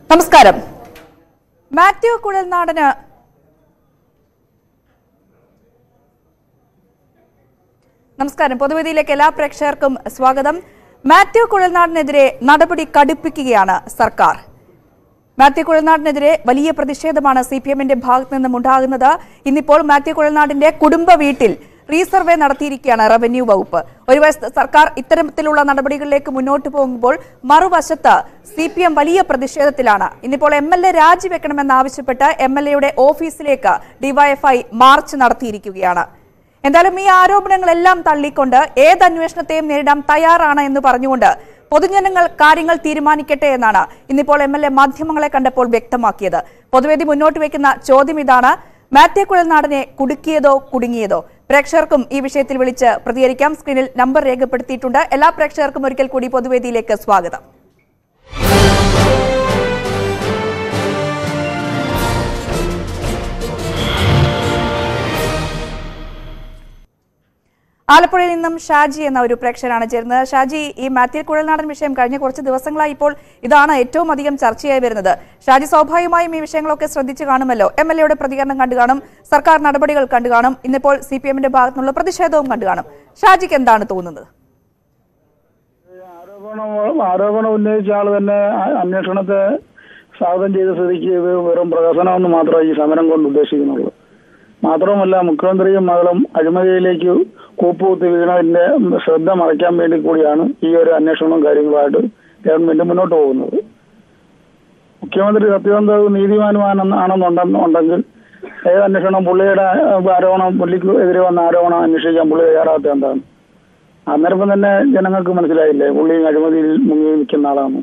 നമസ്കാരം മാത്യു കുഴൽനാടന് നമസ്കാരം പൊതുവേദിയിലേക്ക് എല്ലാ പ്രേക്ഷകർക്കും സ്വാഗതം മാത്യു കുഴൽനാടിനെതിരെ നടപടി കടുപ്പിക്കുകയാണ് സർക്കാർ മാത്യു കുഴൽനാടിനെതിരെ വലിയ പ്രതിഷേധമാണ് സി പി എമ്മിന്റെ ഭാഗത്തു നിന്നും ഉണ്ടാകുന്നത് ഇന്നിപ്പോൾ മാത്യു കുഴൽനാടിന്റെ കുടുംബ വീട്ടിൽ റീസർവേ നടത്തിയിരിക്കുകയാണ് റവന്യൂ വകുപ്പ് ഒരു വശത്ത് സർക്കാർ ഇത്തരത്തിലുള്ള നടപടികളിലേക്ക് മുന്നോട്ട് പോകുമ്പോൾ മറുവശത്ത് സി പി എം വലിയ പ്രതിഷേധത്തിലാണ് ഇന്നിപ്പോൾ എം എൽ എ രാജിവെക്കണമെന്നാവശ്യപ്പെട്ട് എം എൽ എയുടെ ഓഫീസിലേക്ക് ഡിവൈഎഫ്ഐ മാർച്ച് നടത്തിയിരിക്കുകയാണ് എന്തായാലും ഈ ആരോപണങ്ങളെല്ലാം തള്ളിക്കൊണ്ട് ഏത് അന്വേഷണത്തെയും നേരിടാൻ തയ്യാറാണ് എന്ന് പറഞ്ഞുകൊണ്ട് പൊതുജനങ്ങൾ കാര്യങ്ങൾ തീരുമാനിക്കട്ടെ എന്നാണ് ഇന്നിപ്പോൾ എം എൽ എ മാധ്യമങ്ങളെ കണ്ടപ്പോൾ വ്യക്തമാക്കിയത് പൊതുവേദി മുന്നോട്ട് വയ്ക്കുന്ന ചോദ്യം ഇതാണ് മാത്യു കുഴൽനാടനെ കുടുക്കിയതോ കുടുങ്ങിയതോ പ്രേക്ഷകർക്കും ഈ വിഷയത്തിൽ വിളിച്ച് പ്രതികരിക്കാം സ്ക്രീനിൽ നമ്പർ രേഖപ്പെടുത്തിയിട്ടുണ്ട് എല്ലാ പ്രേക്ഷകർക്കും ഒരിക്കൽ കൂടി പൊതുവേദിയിലേക്ക് സ്വാഗതം ആലപ്പുഴയിൽ നിന്നും ഷാജി എന്ന ഒരു പ്രേക്ഷകനാണ് ചേരുന്നത് ഷാജി ഈ മാത്യു കുഴൽനാടൻ വിഷയം കഴിഞ്ഞ കുറച്ച് ദിവസങ്ങളായി ഇപ്പോൾ ഇതാണ് ഏറ്റവും അധികം ചർച്ചയായി വരുന്നത് ഷാജി സ്വാഭാവികമായും ഈ വിഷയങ്ങളൊക്കെ ശ്രദ്ധിച്ചു കാണുമല്ലോ എം എൽ എയുടെ പ്രതികരണം കണ്ടു കാണും സർക്കാർ നടപടികൾ കണ്ടു കാണും ഇന്നിപ്പോൾ സി പി എമ്മിന്റെ ഭാഗത്തുനിന്നുള്ള പ്രതിഷേധവും കണ്ടു കാണും ഷാജിക്ക് എന്താണ് തോന്നുന്നത് ആരോപണം ആരോപണം ഉന്നയിച്ച ആൾ തന്നെ അ- അന്വേഷണത്തെ സ്വാഗതം ചെയ്ത സ്ഥിതിക്ക് ഇത് വെറും പ്രഹസനമെന്ന് മാത്രമേ ഈ സമരം കൊണ്ട് ഉദ്ദേശിക്കുന്നുള്ളൂ മാത്രവുമല്ല മുഖ്യമന്ത്രിയും മകളും അഴിമതിയിലേക്ക് കൂപ്പുകുത്തി വീണതിന്റെ ശ്രദ്ധ മറയ്ക്കാൻ വേണ്ടി കൂടിയാണ് ഈ ഒരു അന്വേഷണവും കാര്യങ്ങളുമായിട്ട് ഗവൺമെന്റ് മുന്നോട്ട് പോകുന്നത് മുഖ്യമന്ത്രി സത്യവന്തവും നീതിമാനുമാണെന്ന് ആണെന്നുണ്ടെന്നുണ്ടെങ്കിൽ ഏത് അന്വേഷണം പുള്ളിയുടെ ഏഹ്, ആരോപണം പുള്ളിക്ക് എതിരെ വന്ന ആരോപണം അന്വേഷിക്കാൻ പുള്ളി തയ്യാറാത്ത എന്താണ് അന്നേരം തന്നെ ജനങ്ങൾക്ക് മനസ്സിലായില്ലേ പുള്ളി അഴിമതിയിൽ മുങ്ങി നിൽക്കുന്ന ആളാണ്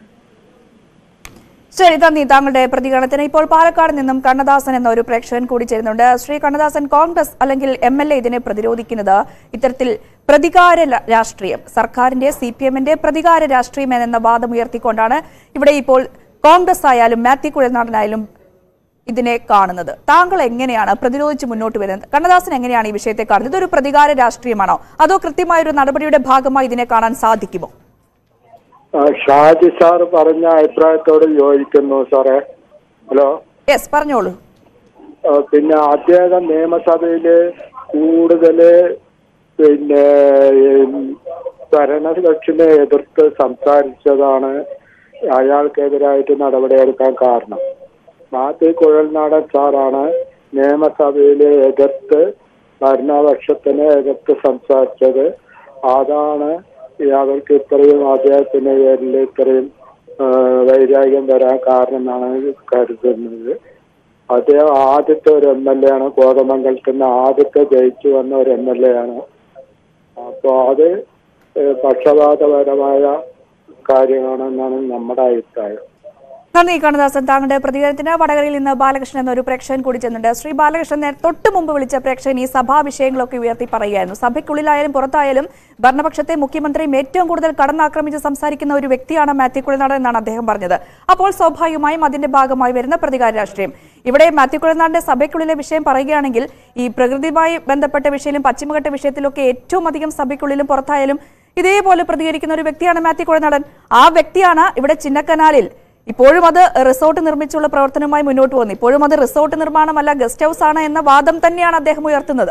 ശരി നന്ദി താങ്കളുടെ പ്രതികരണത്തിന് ഇപ്പോൾ പാലക്കാട് നിന്നും കണ്ണദാസൻ എന്ന ഒരു പ്രേക്ഷകൻ കൂടി ചേരുന്നുണ്ട് ശ്രീ കണ്ണദാസൻ കോൺഗ്രസ് അല്ലെങ്കിൽ എം എൽ എ ഇതിനെ പ്രതിരോധിക്കുന്നത് ഇത്തരത്തിൽ പ്രതികാര ല- രാഷ്ട്രീയം സർക്കാരിന്റെ സി പി എമ്മിന്റെ പ്രതികാര രാഷ്ട്രീയം എന്ന വാദം ഉയർത്തിക്കൊണ്ടാണ് ഇവിടെ ഇപ്പോൾ കോൺഗ്രസ് ആയാലും മാത്യു കുഴൽനാടനായാലും ഇതിനെ കാണുന്നത് താങ്കൾ എങ്ങനെയാണ് പ്രതിരോധിച്ച് മുന്നോട്ട് വരുന്നത് കണ്ണദാസൻ എങ്ങനെയാണ് ഈ വിഷയത്തെ കാണുന്നത് ഇതൊരു പ്രതികാര രാഷ്ട്രീയമാണോ അതോ കൃത്യമായ ഒരു നടപടിയുടെ ഭാഗമായി ഇതിനെ കാണാൻ സാധിക്കുമോ ആ, ഷാജി സാർ പറഞ്ഞ അഭിപ്രായത്തോട് യോജിക്കുന്നു സാറേ ഹലോ യെസ് പറഞ്ഞോളൂ ആ, പിന്നെ അദ്ദേഹം നിയമസഭയില് കൂടുതല് പിന്നെ ഉം, ഭരണകക്ഷിനെ എതിർത്ത് സംസാരിച്ചതാണ് അയാൾക്കെതിരായിട്ട് നടപടിയെടുക്കാൻ കാരണം മാത്യു കുഴൽനാടൻ സാറാണ് നിയമസഭയില് എതിർത്ത് ഭരണപക്ഷത്തിനെ എതിർത്ത് സംസാരിച്ചത് അതാണ് അവർക്ക് ഇത്രയും അദ്ദേഹത്തിന്റെ പേരിൽ ഇത്രയും ആ, വൈരാഗ്യം വരാൻ കാരണം എന്നാണ് കരുതുന്നത് അദ്ദേഹം ആദ്യത്തെ ഒരു എം എൽ എ ആണ് കോതമംഗലത്തിൽ നിന്ന് ആദ്യത്തെ ജയിച്ചു വന്ന ഒരു എം എൽ എ ആണ് അപ്പോ അത് ഏഹ്, പക്ഷപാതപരമായ കാര്യമാണെന്നാണ് നമ്മുടെ അഭിപ്രായം നന്ദി കണ്ണദാസൻ താങ്കളുടെ പ്രതികരണത്തിന് വടകരയിൽ നിന്ന് ബാലകൃഷ്ണൻ എന്നൊരു പ്രേക്ഷകൻ കൂടി ചെന്നുണ്ട് ശ്രീ ബാലകൃഷ്ണൻ നേരെ തൊട്ട് മുമ്പ് വിളിച്ച പ്രേക്ഷകൻ ഈ സഭാ വിഷയങ്ങളൊക്കെ ഉയർത്തി പറയുകയായിരുന്നു സഭയ്ക്കുള്ളിലായാലും പുറത്തായാലും ഭരണപക്ഷത്തെ മുഖ്യമന്ത്രിയും ഏറ്റവും കൂടുതൽ കടന്നാക്രമിച്ച് സംസാരിക്കുന്ന ഒരു വ്യക്തിയാണ് മാത്യു കുഴൽനാടൻ എന്നാണ് അദ്ദേഹം പറഞ്ഞത് അപ്പോൾ സ്വാഭാവികമായും അതിന്റെ ഭാഗമായി വരുന്ന പ്രതികാര രാഷ്ട്രീയം ഇവിടെ മാത്യു കുഴൽനാടിന്റെ സഭയ്ക്കുള്ളിലെ വിഷയം പറയുകയാണെങ്കിൽ ഈ പ്രകൃതിയുമായി ബന്ധപ്പെട്ട വിഷയത്തിലും പശ്ചിമഘട്ട വിഷയത്തിലൊക്കെ ഏറ്റവും അധികം സഭയ്ക്കുള്ളിലും പുറത്തായാലും ഇതേപോലെ പ്രതികരിക്കുന്ന ഒരു വ്യക്തിയാണ് മാത്യു കുഴൽനാടൻ ആ വ്യക്തിയാണ് ഇവിടെ ചിന്നക്കനാലിൽ ഇപ്പോഴും അത് റിസോർട്ട് നിർമ്മിച്ചുള്ള പ്രവർത്തനവുമായി മുന്നോട്ട് പോകുന്നു ഇപ്പോഴും അത് റിസോർട്ട് നിർമ്മാണമല്ല ഗസ്റ്റ് ഹൗസ് ആണ് എന്ന വാദം തന്നെയാണ് അദ്ദേഹം ഉയർത്തുന്നത്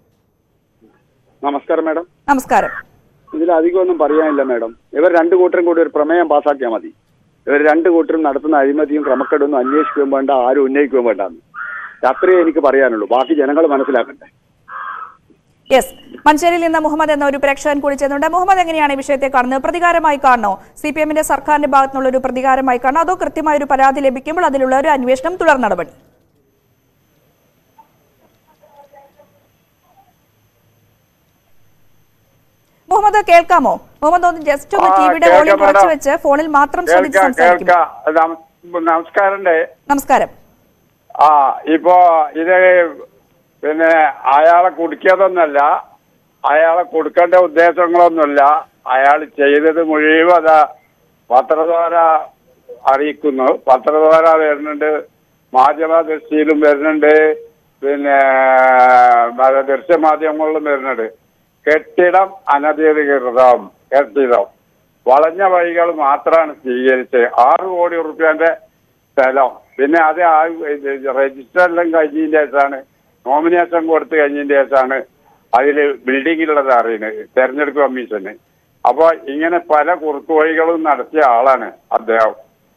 നമസ്കാരം മാഡം നമസ്കാരം ഇതിൽ അധികമൊന്നും പറയാനില്ല മാഡം ഇവർ രണ്ടു കൂട്ടരും കൂടി ഒരു പ്രമേയം പാസ്സാക്കിയാൽ മതി ഇവർ രണ്ടു കൂട്ടരും നടത്തുന്ന അഴിമതിയും ക്രമക്കേടൊന്നും അന്വേഷിക്കുകയും വേണ്ട ആരും ഉന്നയിക്കുകയും വേണ്ടെന്ന് അത്രയേ എനിക്ക് പറയാനുള്ളൂ ബാക്കി ജനങ്ങൾ മനസ്സിലാക്കട്ടെ യെസ് മഞ്ചേരിയിൽ നിന്ന് മുഹമ്മദ് എന്ന ഒരു പ്രേക്ഷകൻ കൂടി ചെന്നുണ്ട് മുഹമ്മദ് എങ്ങനെയാണ് ഈ വിഷയത്തെ കാണുന്നത് പ്രതികാരമായി കാണണോ സി പി എമ്മിന്റെ സർക്കാരിന്റെ ഭാഗത്തുനിന്നുള്ള ഒരു പ്രതികാരമായി കാണണോ അതോ കൃത്യമായ ഒരു പരാതി ലഭിക്കുമ്പോൾ അതിലുള്ള ഒരു അന്വേഷണം തുടർ നടപടി മുഹമ്മദ് കേൾക്കാമോ മുഹമ്മദ് ഒന്ന് ജസ്റ്റ് ഒന്ന് ആ, ടിവിയുടെ കേൾക്കാം, വോളിയം കുറച്ച് madam. വെച്ച് ഫോണിൽ മാത്രം ശ്രദ്ധിച്ച് കേൾക്കാം സംസാരിക്കും കേൾക്കാം നം- നമസ്കാരമുണ്ട് നമസ്കാരം ആ ഇപ്പോ ഇത് പിന്നെ അയാളെ കുടിക്കാതൊന്നല്ല അയാളെ കൊടുക്കേണ്ട ഉദ്ദേശങ്ങളൊന്നുമില്ല അയാൾ ചെയ്തത് മുഴുവൻ അതാ പത്രദ്വാര അറിയിക്കുന്നു പത്രദ്വാര വരുന്നുണ്ട് മാധ്യമ ദൃഷ്ടിയിലും വരുന്നുണ്ട് പിന്നെ മറ്റേ ദൃശ്യമാധ്യമങ്ങളിലും വരുന്നുണ്ട് കെട്ടിടം അനധികൃതം കെട്ടിടം വളഞ്ഞ വഴികൾ മാത്രമാണ് സ്വീകരിച്ചത് ആറ് കോടി റുപ്യന്റെ സ്ഥലം പിന്നെ അത് ആ രജിസ്റ്റർ എല്ലാം കഴിഞ്ഞതിന്റെ ശേഷമാണ് നോമിനേഷൻ കൊടുത്തു കഴിഞ്ഞതിന്റെ ശേഷമാണ് അതില് ബിൽഡിങ്ങിലുള്ളത് അറിയുന്നത് തെരഞ്ഞെടുപ്പ് കമ്മീഷന് അപ്പൊ ഇങ്ങനെ പല കുറുക്കുവഴികളും നടത്തിയ ആളാണ് അദ്ദേഹം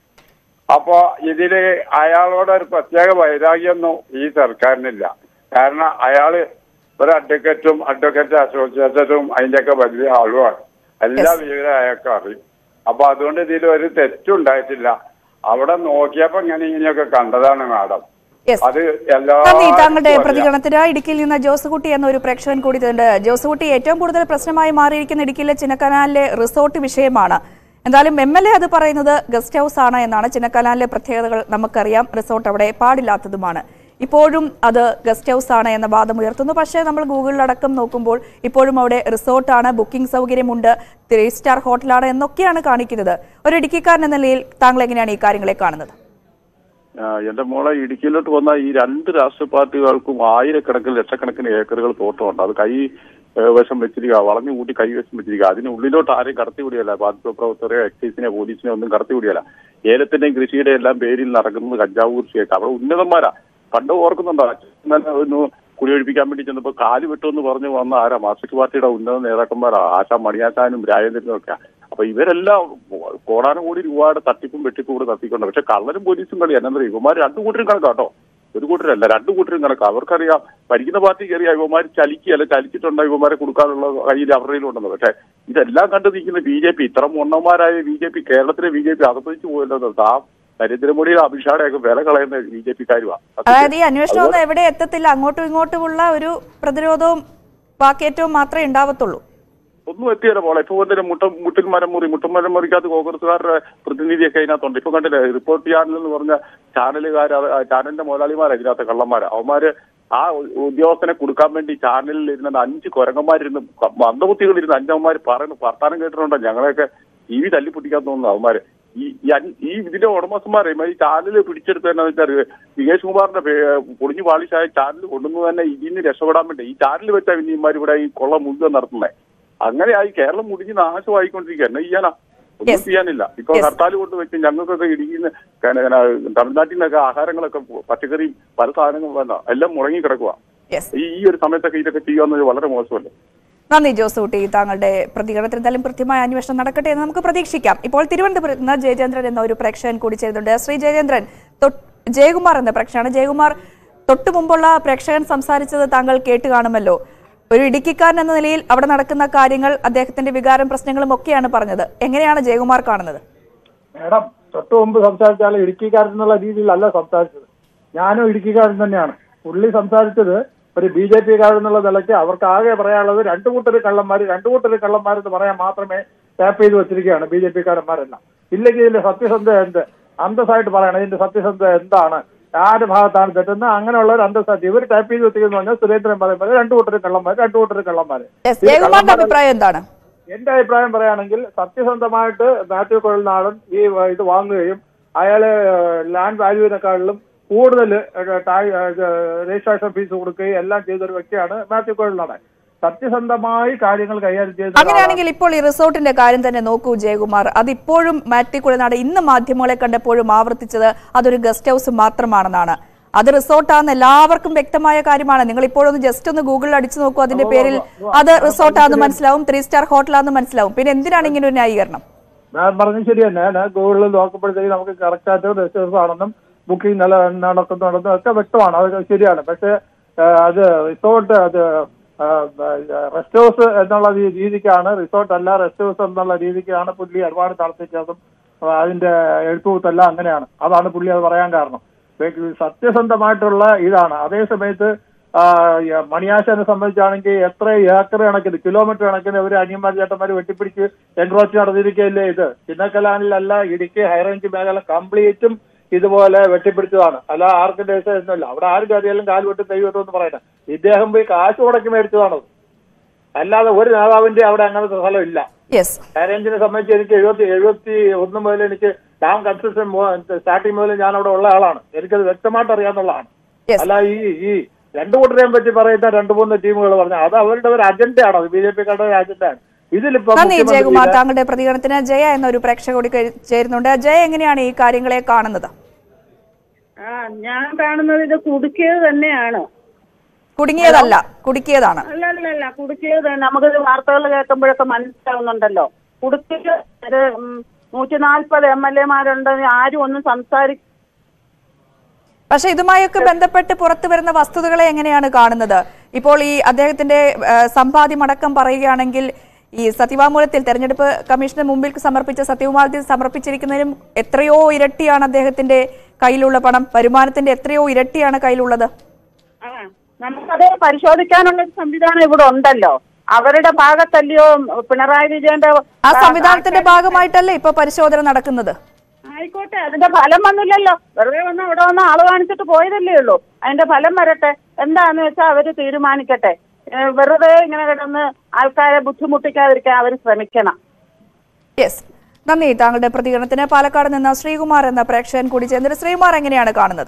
അപ്പോ ഇതില് അയാളോട് ഒരു പ്രത്യേക വൈരാഗ്യമൊന്നും ഈ സർക്കാരിനില്ല കാരണം അയാള് ഒരു അഡ്വക്കേറ്റും അഡ്വക്കേറ്റ് അസോസിയേഷനും അതിന്റെയൊക്കെ വലിയ ആളുമാണ് എല്ലാ വിവരം അയാൾക്ക് അറിയും അപ്പൊ അതുകൊണ്ട് ഇതിൽ ഒരു തെറ്റും ഉണ്ടായിട്ടില്ല അവിടെ നോക്കിയപ്പോ ഇങ്ങനെ ഇങ്ങനെയൊക്കെ കണ്ടതാണ് മാഡം യെസ് അത് എല്ലാ നന്ദി താങ്കളുടെ പ്രതികരണത്തിന് ഇടുക്കിയിൽ നിന്ന് ജോസുകുട്ടി എന്ന ഒരു പ്രേക്ഷകൻ കൂടി ഉണ്ട് ജോസുകുട്ടി ഏറ്റവും കൂടുതൽ പ്രശ്നമായി മാറിയിരിക്കുന്ന ഇടുക്കിയിലെ ചിന്നക്കനാലിലെ റിസോർട്ട് വിഷയമാണ് എന്തായാലും എം എൽ എ അത് പറയുന്നത് ഗസ്റ്റ് ഹൌസ് ആണ് എന്നാണ് ചിന്നക്കനാലിലെ പ്രത്യേകതകൾ നമുക്കറിയാം റിസോർട്ട് അവിടെ പാടില്ലാത്തതുമാണ് ഇപ്പോഴും അത് ഗസ്റ്റ് ഹൌസ് ആണ് എന്ന വാദം ഉയർത്തുന്നു പക്ഷേ നമ്മൾ ഗൂഗിളിലടക്കം നോക്കുമ്പോൾ ഇപ്പോഴും അവിടെ റിസോർട്ടാണ് ബുക്കിംഗ് സൗകര്യമുണ്ട് ത്രീ സ്റ്റാർ ഹോട്ടലാണ് എന്നൊക്കെയാണ് കാണിക്കുന്നത് ഒരു ഇടുക്കിക്കാരൻ എന്ന നിലയിൽ താങ്കൾ എങ്ങനെയാണ് ഈ കാര്യങ്ങളെ കാണുന്നത് ആ, എന്റെ മോളെ ഇടുക്കിയിലോട്ട് വന്ന ഈ രണ്ട് രാഷ്ട്രീയ പാർട്ടികൾക്കും ആയിരക്കണക്കിന് ലക്ഷക്കണക്കിന് ഏക്കറുകൾ തോട്ടമുണ്ട് അത് കൈ ഏ, വശം വെച്ചിരിക്കുക വളഞ്ഞു കൂട്ടി കൈ വശം വെച്ചിരിക്കുക അതിന് ഉള്ളിലോട്ട് ആരെയും കടത്തിവിടിയല്ല മാധ്യമപ്രവർത്തകരെ എക്സൈസിനെ പോലീസിനെ ഒന്നും കടത്തിവിടിയല്ല ഏലത്തിന്റെയും കൃഷിയുടെ എല്ലാം പേരിൽ നടക്കുന്നത് കഞ്ചാവ് കൃഷിയൊക്കെ അവിടെ ഉന്നതന്മാരാ പണ്ട് ഓർക്കുന്നുണ്ടോ ഇന്നലെ ഒന്ന് കുടിയൊഴിപ്പിക്കാൻ വേണ്ടി ചെന്നപ്പോ കാല് വിട്ടുമെന്ന് പറഞ്ഞു വന്ന ആരാ മാർക്സിസ്റ്റ് പാർട്ടിയുടെ ഉന്നത നേതാക്കന്മാരാ ആശാ മണിയാശാനും രാജേന്ദ്രനും ഒക്കെ അപ്പൊ ഇവരെല്ലാം കോടാനുകൂടി രൂപയുടെ തട്ടിപ്പും വെട്ടിപ്പും കൂടെ തട്ടിക്കൊണ്ട് പക്ഷെ കള്ളനും പോലീസും കളി എന്നാ ഇവന്മാർ രണ്ടു കൂട്ടരും കണക്കാട്ടോ ഒരു കൂട്ടരല്ല രണ്ടു കൂട്ടരും കണക്കാ അവർക്കറിയാം ഭരിക്കുന്ന പാർട്ടി കയറിയ ഇവന്മാർ ചലിക്കുകയല്ല ചലിച്ചിട്ടുണ്ടോ ഇവന്മാരെ കൊടുക്കാനുള്ള കയ്യിൽ അവരുടെ ഉണ്ടെന്ന് പക്ഷെ ഇതെല്ലാം കണ്ടു നിൽക്കുന്ന ബി ജെ പി ഇത്ര മുണ്ണന്മാരായ ബി ജെ പി കേരളത്തിലെ ബി ജെ പി അതപ്പതിച്ചു പോയല്ലോ ആ നരേന്ദ്രമോദിയുടെ അമിത്ഷാടെയൊക്കെ വില കളയുന്ന ബി ജെ പിക്കാരുവാ അതായത് ഈ അന്വേഷണം ഒന്നും എവിടെ എത്തത്തില്ല അങ്ങോട്ടും ഇങ്ങോട്ടുമുള്ള ഒരു പ്രതിരോധവും വാക്കേറ്റവും മാത്രമേ ഉണ്ടാവത്തുള്ളൂ ഒന്നും എത്തിയല്ല പോലെ ഇപ്പൊ എന്തെങ്കിലും മുട്ട മുട്ടിൽ മരം മുറി മുട്ടൻ മരം മുറിക്കകത്ത് കോൺഗ്രസുകാരുടെ പ്രതിനിധിയൊക്കെ അതിനകത്തുണ്ട് ഇപ്പൊ കണ്ടില്ലേ റിപ്പോർട്ട് ചാനൽ എന്ന് പറഞ്ഞ ചാനലുകാർ ചാനലിന്റെ മുതലാളിമാരാ ഇതിനകത്ത് കള്ളന്മാര് അവന്മാര് ആ ഉദ്യോഗസ്ഥനെ കൊടുക്കാൻ വേണ്ടി ചാനലിൽ ഇരുന്ന അഞ്ച് കുരങ്ങന്മാരിരുന്ന് മന്ദബുദ്ധികളിരുന്ന് അഞ്ചമ്മമാര് പറയുന്നു വർത്താനം കേട്ടിട്ടുണ്ടോ ഞങ്ങളെയൊക്കെ ടി വി തല്ലിപ്പൊട്ടിക്കാൻ തോന്നുന്നു അവന്മാര് ഈ ഈ അഞ്ച്- ഈ ഇതിന്റെ ഉടമസ്ഥന്മാരെ ഈ ചാനൽ പിടിച്ചെടുത്ത് തന്നെ വെച്ചാൽ ദിനേശ് കുമാറിന്റെ പേ- പൊളിഞ്ഞു പാളിശായ ചാനൽ കൊണ്ടുവന്ന് തന്നെ ഇതിന് രക്ഷപ്പെടാൻ വേണ്ടി ഈ ചാനൽ വെച്ചാൽ ഇനി ഇമാർ ഇവിടെ ഈ കൊള്ള മുഴുവൻ നടത്തുന്നത് അങ്ങനെയായി കേരളം മുടിഞ്ഞ് നാശമായിക്കൊണ്ടിരിക്കുക എന്നെ ചെയ്യാനാ ഒന്നും Yes. ചെയ്യാനില്ല ഇപ്പൊ Yes. ഹർത്താൽ കൊണ്ട് വെച്ച് ഞങ്ങൾക്കൊക്കെ ഇടുങ്ങിന്ന് തമിഴ്നാട്ടിൽ നിന്നൊക്കെ ആഹാരങ്ങളൊക്കെ പച്ചക്കറിയും പല സാധനങ്ങളും വേണ്ട എല്ലാം മുടങ്ങി കിടക്കുക യെസ് ഈ ഈ ഒരു സമയത്തൊക്കെ ഇതൊക്കെ ചെയ്യാന്നത് വളരെ മോശമല്ലേ നന്ദി ജോസൂട്ടി താങ്കളുടെ പ്രതികരണത്തിൽ എന്തായാലും കൃത്യമായ അന്വേഷണം നടക്കട്ടെ എന്ന് നമുക്ക് പ്രതീക്ഷിക്കാം ഇപ്പോൾ തിരുവനന്തപുരത്ത് നിന്ന് ജയചന്ദ്രൻ എന്ന ഒരു പ്രേക്ഷകൻ കൂടി ചെയ്തിട്ടുണ്ട് ശ്രീ ജയചന്ദ്രൻ തൊട്ട് ജയകുമാർ എന്ന പ്രേക്ഷകനാണ് ജയകുമാർ തൊട്ടു മുമ്പുള്ള പ്രേക്ഷകൻ സംസാരിച്ചത് താങ്കൾ കേട്ട് കാണുമല്ലോ ഒരു ഇടുക്കിക്കാരൻ എന്ന നിലയിൽ അവിടെ നടക്കുന്ന കാര്യങ്ങൾ അദ്ദേഹത്തിന്റെ വികാരം പ്രശ്നങ്ങളും ഒക്കെയാണ് പറഞ്ഞത് എങ്ങനെയാണ് ജയകുമാർ കാണുന്നത് മേഡം തൊട്ട് മുമ്പ് സംസാരിച്ച ആൾ ഇടുക്കിക്കാരൻ എന്നുള്ള രീതിയിലല്ല സംസാരിച്ചത് ഞാനും ഇടുക്കിക്കാരൻ തന്നെയാണ് പുള്ളി സംസാരിച്ചത് ഒരു ബി ജെ പി എന്നുള്ള നിലയ്ക്ക് അവർക്ക് ആകെ പറയാനുള്ളത് രണ്ടു കൂട്ടര് കള്ളന്മാർ രണ്ടു കൂട്ടര് കള്ളന്മാരെന്ന് പറയാൻ മാത്രമേ ടാപ്പ് ചെയ്ത് വെച്ചിരിക്കുകയാണ് ബി ജെ പിക്കാരന്മാരെല്ലാം ഇല്ലെങ്കിൽ ഇതിന്റെ സത്യസന്ധത എന്ത് അന്തസ്സായിട്ട് പറയണം ഇതിന്റെ സത്യസന്ധത എന്താണ് ആരുടെ ഭാഗത്താണ് തെറ്റുന്നത് അങ്ങനെയുള്ള ഒരു അന്തസ്സായിട്ട് ഇവർ ടാപ്പ് ചെയ്ത് വെച്ചിരിക്കുന്നു പറഞ്ഞാൽ സുരേന്ദ്രൻ പറയുമ്പോൾ രണ്ടു കൂട്ടര് കള്ളന്മാർ രണ്ടു കൂട്ടര് കള്ളന്മാര് Yes, ഈ ജയകുമാറിന്റെ കള്ളന്മാരെ- അഭിപ്രായം എന്താണ് എന്റെ അഭിപ്രായം പറയുകയാണെങ്കിൽ സത്യസന്ധമായിട്ട് മാത്യു കൊഴൽനാടൻ ഈ വ- ഇത് വാങ്ങുകയും അയാള് ലാൻഡ് വാല്യൂവിനെക്കാളിലും കൂടുതൽ രജിസ്ട്രേഷൻ ഫീസ് കൊടുക്കുകയും എല്ലാം ചെയ്തൊരു വ്യക്തിയാണ് മാത്യു കൊഴൽനാടൻ സത്യസന്ധമായി കാര്യങ്ങൾ കൈകാര്യം ചെയ്ത ഒരാളാണ്. അങ്ങനെയാണെങ്കിൽ ഇപ്പോൾ ഈ റിസോർട്ടിന്റെ കാര്യം തന്നെ നോക്കൂ ജയകുമാർ അതിപ്പോഴും മാറ്റി കുഴനാട് ഇന്ന് മാധ്യമങ്ങളെ കണ്ടപ്പോഴും ആവർത്തിച്ചത് അതൊരു ഗസ്റ്റ് ഹൗസ് മാത്രമാണെന്നാണ് അത് റിസോർട്ടാന്ന് എല്ലാവർക്കും വ്യക്തമായ കാര്യമാണ് നിങ്ങൾ ഇപ്പോഴൊന്ന് ജസ്റ്റ് ഒന്ന് ഗൂഗിളിൽ അടിച്ചു നോക്കൂ അതിന്റെ പേരിൽ അത് റിസോർട്ടാന്ന് മനസ്സിലാവും ത്രീ സ്റ്റാർ ഹോട്ടലാന്ന് മനസ്സിലാവും പിന്നെ എന്തിനാണ് ഇങ്ങനെ ഒരു ന്യായീകരണം ഞാൻ പറഞ്ഞത് ശരി തന്നെ ഞാൻ ഗൂഗിളിൽ നോക്കുമ്പോഴത്തേക്ക് നമുക്ക് കറക്റ്റ് ആയിട്ട് രജിസ്റ്റേഴ്സ് ആണെന്നും ബുക്കിംഗ് നില നടക്കുന്നുണ്ടെന്നും ഒക്കെ വ്യക്തമാണ് അത് ശരിയാണ് പക്ഷെ ആ, അത് റിസോർട്ട് അത് റെസ്റ്റ് ഹൗസ് എന്നുള്ള രീ- രീതിക്കാണ് റിസോർട്ട് അല്ല റെസ്റ്റ് ഹൗസ് എന്നുള്ള രീതിക്കാണ് പുള്ളി ഒരുപാട് നടത്തിച്ചതും ആ, അതിന്റെ എഴുത്തുകൂത്തെല്ലാം അങ്ങനെയാണ് അതാണ് പുള്ളി അത് പറയാൻ കാരണം ഇത് സത്യസന്ധമായിട്ടുള്ള ഇതാണ് അതേ സമയത്ത് ആ, ഈ മണിയാശാനെ സംബന്ധിച്ചാണെങ്കിൽ എത്ര ഏക്കർ കണക്കിന് കിലോമീറ്റർ കണക്കിന് ഒരു അനിയന്മാർ ചേട്ടന്മാർ വെട്ടിപ്പിടിച്ച് എൻക്രോച്ച് നടന്നിരിക്കുകയല്ലേ ഇത് ചിന്നക്കലാനിലല്ല ഇടുക്കി ഹൈറേഞ്ച് മേഖല കംപ്ലീറ്റും ഇതുപോലെ വെട്ടിപ്പിടിച്ചതാണ് അല്ല ആർക്കും ദേശമൊന്നുമില്ല അവിടെ ആരും കയറിയാലും കാൽ വെട്ടും കൈ വെട്ടും എന്ന് പറയുന്നത് ഇദ്ദേഹം പോയി കാശ് മുടക്കി മേടിച്ചതാണത് അല്ലാതെ ഒരു നേതാവിന്റെ അവിടെ അങ്ങനത്തെ സ്ഥലം ഇല്ല യെസ് ഹൈറേഞ്ചിനെ സംബന്ധിച്ച് എനിക്ക് എഴുപത്തി എഴുപത്തി ഒന്ന് മുതൽ എനിക്ക് ഡാം കൺസ്ട്രക്ഷൻ സ്റ്റാർട്ടിങ് മുതൽ ഞാൻ അവിടെ ഉള്ള ആളാണ് എനിക്കത് വ്യക്തമായിട്ട് അറിയാവുന്നതാണ് യെസ് അല്ല ഈ ഈ രണ്ടു കൂട്ടരെയും പറ്റി പറയുന്ന രണ്ടു മൂന്ന് ടീമുകൾ പറഞ്ഞു അത് അവരുടെ ഒരു അജണ്ടയാണ് അത് ബി ജെ പിക്കാരുടെ ഒരു അജണ്ടയാണ് ഇതിലിപ്പോ നന്ദി ജയകുമാർ മുഖ്യമന്ത്രിയുടെ- താങ്കളുടെ പ്രതികരണത്തിന് ജയ എന്ന ഒരു പ്രേക്ഷക കൂടി കേ- ചേരുന്നുണ്ട് ജയ എങ്ങനെയാണ് ഈ കാര്യങ്ങളെ കാണുന്നത് ആ ഞാൻ കാണുന്നത് ഇത് കുടുക്കിയത് തന്നെയാണ് കുടുങ്ങിയതല്ല കുടുക്കിയതാണ് അല്ല അല്ല അല്ല കുടുക്കിയത് നമുക്കിത് വാർത്തകൾ കേൾക്കുമ്പോഴൊക്കെ മനസ്സിലാവുന്നുണ്ടല്ലോ കുടുക്കിയത് ഒരു നൂറ്റി നാൽപ്പത് എം എൽ എമാരുണ്ട് ആരും ഒന്നും സംസാരി പക്ഷെ ഇതുമായൊക്കെ ബന്ധപ്പെട്ട് പുറത്തു വരുന്ന വസ്തുതകളെ എങ്ങനെയാണ് കാണുന്നത് ഇപ്പോൾ ഈ അദ്ദേഹത്തിന്റെ ആ, സമ്പാദ്യമടക്കം പറയുകയാണെങ്കിൽ ഈ സത്യവാങ്മൂലത്തിൽ തെരഞ്ഞെടുപ്പ് കമ്മീഷന് മുമ്പിൽ സമർപ്പിച്ച സത്യവാങ്മൂലത്തിൽ സമർപ്പിച്ചിരിക്കുന്നതിനും എത്രയോ ഇരട്ടിയാണ് അദ്ദേഹത്തിന്റെ കയ്യിലുള്ള പണം വരുമാനത്തിന്റെ എത്രയോ ഇരട്ടിയാണ് കയ്യിലുള്ളത് ആ നമുക്കത് പരിശോധിക്കാനുള്ള ഒരു സംവിധാനം ഇവിടെ ഉണ്ടല്ലോ അവരുടെ ഭാഗത്തല്ലയോ പിണറായി വിജയന്റെ ആ സംവിധാനത്തിന്റെ ഭാഗമായിട്ടല്ലേ ഇപ്പൊ പരിശോധന നടക്കുന്നത് ആയിക്കോട്ടെ അതിന്റെ ഫലം വന്നില്ലല്ലോ വെറുതെ വന്ന് അവിടെ വന്ന് ആള് കാണിച്ചിട്ട് പോയതല്ലേ ഉള്ളൂ അതിന്റെ ഫലം വരട്ടെ എന്താന്ന് വെച്ചാൽ അവര് തീരുമാനിക്കട്ടെ ഏ, വെറുതെ ഇങ്ങനെ കിടന്ന് ആൾക്കാരെ ബുദ്ധിമുട്ടിക്കാതിരിക്കാൻ അവർ ശ്രമിക്കണം യെസ് നന്ദി താങ്കളുടെ പ്രതികരണത്തിന് പാലക്കാട് നിന്ന് ശ്രീകുമാർ എന്ന പ്രേക്ഷകൻ കൂടി ചേർന്നിട്ട് ശ്രീകുമാർ എങ്ങനെയാണ് കാണുന്നത്